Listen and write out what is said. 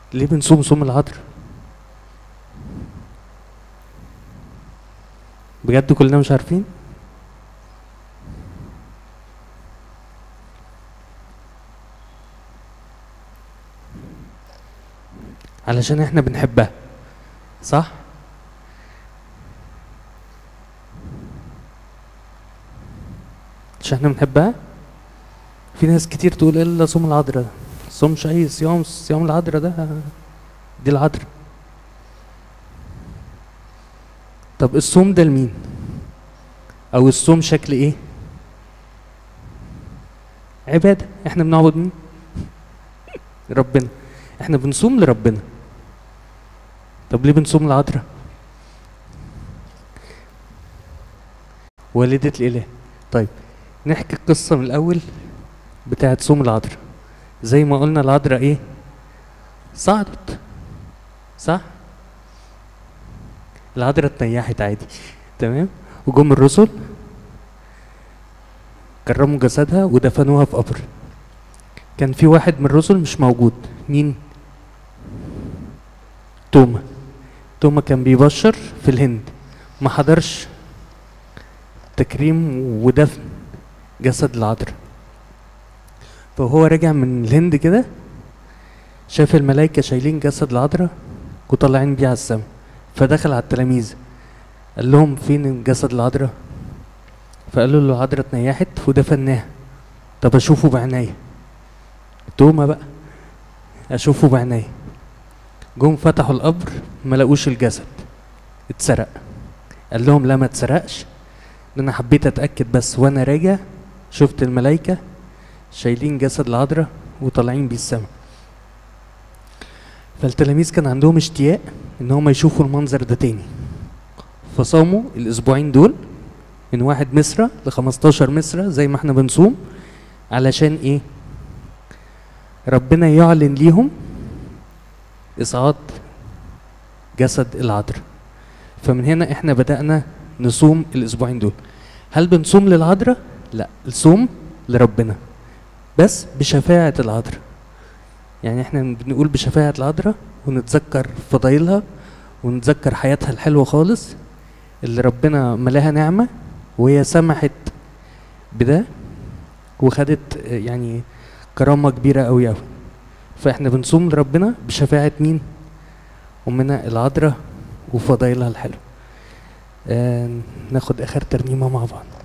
ليه بنصوم صوم العذراء بجد كلنا مش عارفين علشان احنا بنحبها صح عشان احنا بنحبها في ناس كتير تقول الا صوم العذراء ده صومش اي صيام صيام العذراء ده دي العذراء طب الصوم ده لمين او الصوم شكل ايه عبادة احنا بنعبد مين ربنا احنا بنصوم لربنا طب ليه بنصوم العذراء والدة الإله طيب نحكي القصة من الأول بتاعت صوم العذراء زي ما قلنا العذراء ايه صعدت صح العذراء اتنيحت عادي تمام وجم الرسل كرموا جسدها ودفنوها في قبر كان في واحد من الرسل مش موجود مين توما توما كان بيبشر في الهند ما حضرش تكريم ودفن جسد العذراء فهو راجع من الهند كده شاف الملائكة شايلين جسد العذراء وطالعين بيه على السما فدخل على التلاميذ قال لهم فين جسد العذراء فقالوا له العذراء اتنيحت ودفناها طب اشوفه بعناية توما بقى اشوفه بعناية جم فتحوا القبر ما لقوش الجسد اتسرق قال لهم لا ما اتسرقش ده انا حبيت اتاكد بس وانا راجع شفت الملائكه شايلين جسد العذراء وطالعين بيه السما فالتلاميذ كان عندهم اشتياق ان هم يشوفوا المنظر ده تاني فصاموا الاسبوعين دول من واحد مصرة ل 15 مصرة زي ما احنا بنصوم علشان ايه ربنا يعلن ليهم إصعاد جسد العذراء فمن هنا احنا بدأنا نصوم الأسبوعين دول هل بنصوم للعذراء؟ لا الصوم لربنا بس بشفاعة العذراء يعني احنا بنقول بشفاعة العذراء ونتذكر فضايلها ونتذكر حياتها الحلوة خالص اللي ربنا ملاها نعمة وهي سمحت بده وخدت يعني كرامة كبيرة أوي أوي فاحنا بنصوم لربنا بشفاعة مين؟ أمنا العذراء وفضايلها الحلوة آه ناخد آخر ترنيمة مع بعض